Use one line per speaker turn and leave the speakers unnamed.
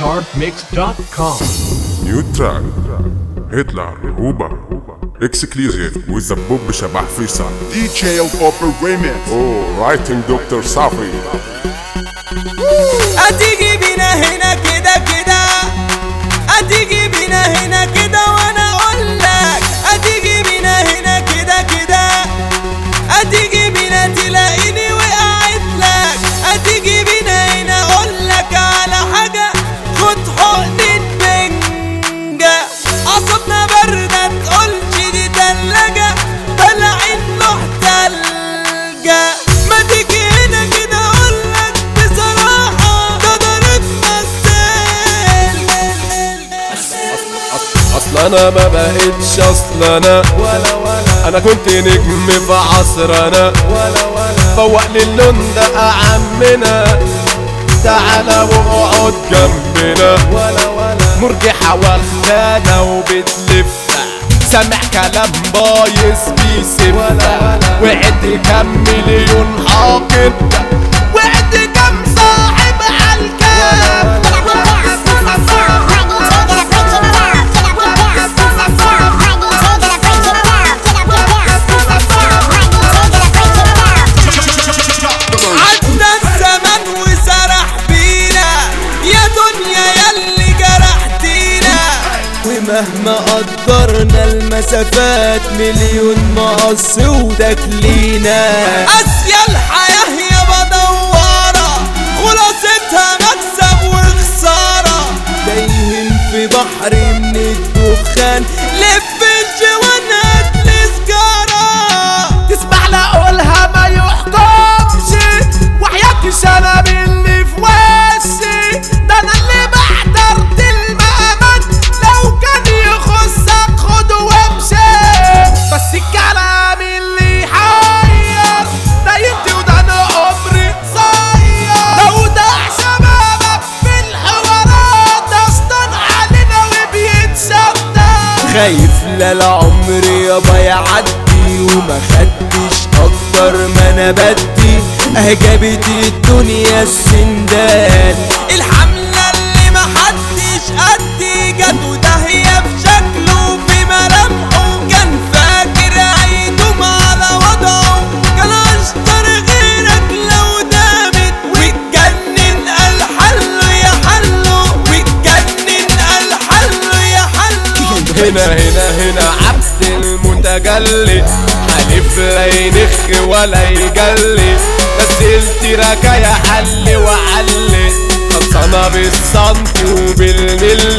www.artmix.com
نيوترال هتلر هوبا اكسكلوزيف والزبوب شبح فيصل
دي جي الأوبر ريميكس
اوه رايتنج دكتور صافي
هتيجي بينا هنا كده كده هتيجي بينا هنا كده وانا اقول لك هتيجي بينا هنا كده كده هتيجي بينا تلاقيني وقعت لك هتيجي بينا هنا اقول لك على حاجه خد حقنة بنجة اعصابنا باردة تقولش دي تلاجة طالعين له تلجة ما تيجي هنا كده اقول لك بصراحة ده ضرب مثال
اصل انا ما بقتش اصل انا
ولا ولا
انا كنت نجم في عصرنا
ولا ولا
فوق لي اللون ده عمنا تعالى واقعد جنبنا
ولا ولا
مرجحة واخدانا وبتلف سامع كلام بايظ بيسف
ولا ولا.
وعد كام مليون حاقد وعد كام صاحب عالكام
عدى الزمن وسرح بينا يا دنيا ياللي جرحتينا ومهما قدرنا المسافات مليون مقص وداكلينا اسيا الحياة يا بدورة خلاصتها مكسب وخسارة تايهين في بحر من الدخان لف الجوان هاتلي سجارة
تسمع لا اقولها ما يحكمش وحياتي شنب اللي في وشي ده انا اللي بحضرت المقامات لو كان يخصك خد وامشي بس الكلام اللي يحير ده انت وده انا عمري قصير لو ده شبابك في الحوارات ده اشطن علينا وبيتشدد
خايف لا العمر يابا يعدي وما خدتش اكتر ما انا بدي اهي جابت الدنيا السندان الحملة اللي ما حدش قدي جت وداهية بشكله في ملامحه كان فاكر هيدوم على وضعه كان اشطر غيرك لو دامت واتجنن قال حله يا حله واتجنن قال حله يا حله
هنا هنا هنا عبد المتجلي حلف لا ينخ ولا يجلي نزلت ركايا حل وعلي خلصانة بالسنتي وبالملي